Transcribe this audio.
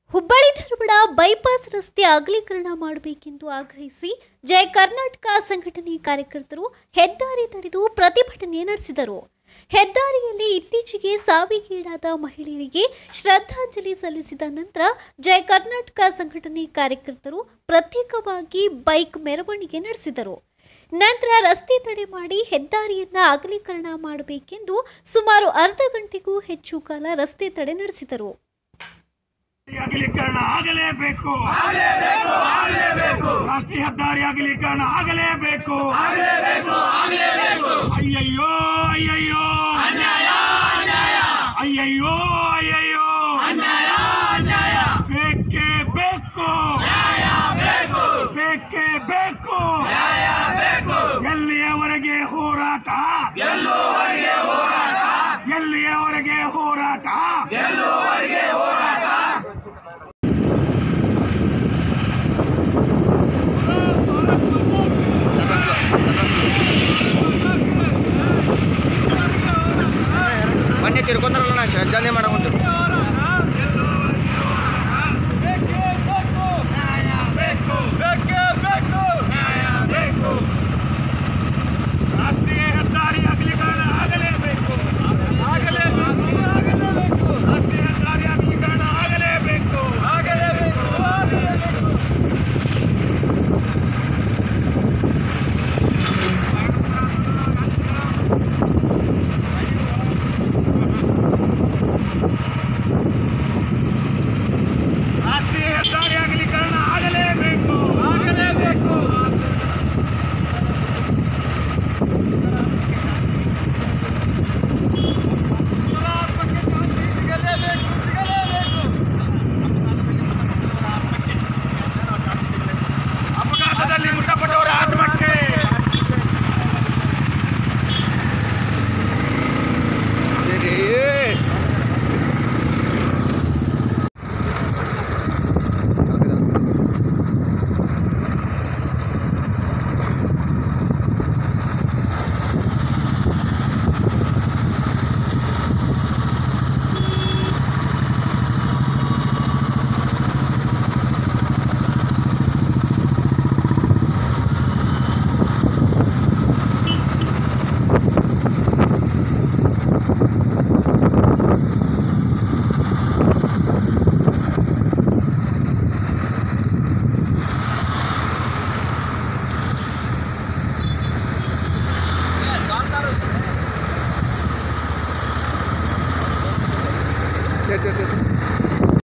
Hubballi Dharwad bypass ರಸ್ತೆ ಅಗಲೀಕರಣ ಮಾಡಬೇಕೆಂದು ಆಗ್ರಹಿಸಿ ಜಯ ಕರ್ನಾಟಕ ಸಂಘಟನೆ ಕಾರ್ಯಕರ್ತರು ಹೆದ್ದಾರಿ ತಡೆದು ಪ್ರತಿಭಟನೆ ನಡೆಸಿದರು ಹೆದ್ದಾರಿಯಲ್ಲಿ ಇತ್ತೀಚೆಗೆ ಸಾವಿಗೀಡಾದ ಮಹಿಳೆಯರಿಗೆ ಶ್ರದ್ಧಾಂಜಲಿ ಸಲ್ಲಿಸಿದ ನಂತರ ಜಯ ಕರ್ನಾಟಕ ಸಂಘಟನೆ ಕಾರ್ಯಕರ್ತರು ಪ್ರತ್ಯೇಕವಾಗಿ ಬೈಕ್ ಮೆರವಣಿಗೆ ನಡೆಸಿದರು ನಂತರ ರಸ್ತೆ ತಡೆ ಮಾಡಿ ಹೆದ್ದಾರಿಯನ್ನ ಅಗಲೀಕರಣ ಮಾಡಬೇಕೆಂದು ಸುಮಾರು ಅರ್ಧ ಗಂಟೆಗೂ ಹೆಚ್ಚು ಕಾಲ ರಸ್ತೆ ತಡೆ ನಡೆಸಿದರು ಅಗಲೀಕರಣ ಆಗಲೇಬೇಕು ರಾಷ್ಟ್ರೀಯ ಹೆದ್ದಾರಿ ಅಗಲೀಕರಣ ಆಗಲೇಬೇಕು ಅಯ್ಯಯ್ಯೋ ಅಯ್ಯಯ್ಯೋ ಅಯ್ಯಯ್ಯೋ ಅಯ್ಯಯ್ಯೋ ಬೇಕೇ